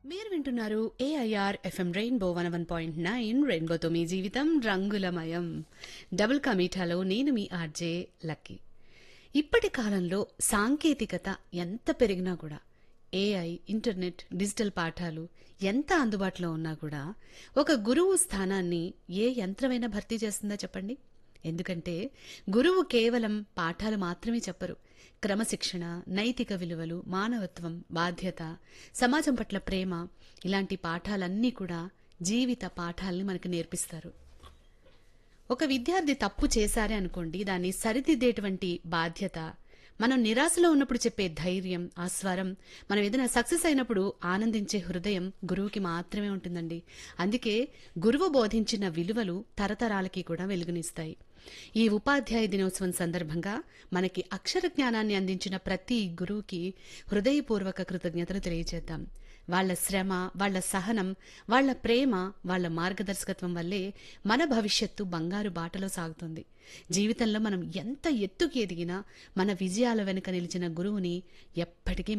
మీరు వింటున్నారు AIR FM rainbow one one point nine రెయిన్బోతో మీ జీవితం రంగులమయం డబుల్ కమీఠాలో నేను మీ ఆర్జే లక్కీ ఇప్పటి కాలంలో సాంకేతికత ఎంత పెరిగినా కూడా ఏఐ ఇంటర్నెట్ డిజిటల్ పాఠాలు ఎంత అందుబాటులో ఉన్నా కూడా ఒక గురువు స్థానాన్ని ఏ యంత్రమైనా భర్తీ చేస్తుందా చెప్పండి ఎందుకంటే గురువు కేవలం పాఠాలు మాత్రమే చెప్పరు క్రమశిక్షణ నైతిక విలువలు మానవత్వం బాధ్యత సమాజం పట్ల ప్రేమ ఇలాంటి పాఠాలన్నీ కూడా జీవిత పాఠాలని మనకు నేర్పిస్తారు ఒక విద్యార్థి తప్పు చేశారే అనుకోండి దాన్ని సరిదిద్దేటువంటి బాధ్యత మనం నిరాశలో ఉన్నప్పుడు చెప్పే ధైర్యం ఆ స్వరం మనం ఏదైనా సక్సెస్ అయినప్పుడు ఆనందించే హృదయం గురువుకి మాత్రమే ఉంటుందండి అందుకే గురువు బోధించిన విలువలు తరతరాలకి కూడా వెలుగునిస్తాయి ఈ ఉపాధ్యాయ దినోత్సవం సందర్భంగా మనకి అక్షర జ్ఞానాన్ని అందించిన ప్రతి గురువుకి హృదయపూర్వక కృతజ్ఞతలు తెలియజేద్దాం వాళ్ళ శ్రమ వాళ్ళ సహనం వాళ్ళ ప్రేమ వాళ్ళ మార్గదర్శకత్వం వల్లే మన భవిష్యత్తు బంగారు బాటలో సాగుతుంది జీవితంలో మనం ఎంత ఎత్తుకి ఎదిగినా మన విజయాల వెనుక నిలిచిన గురువుని ఎప్పటికీ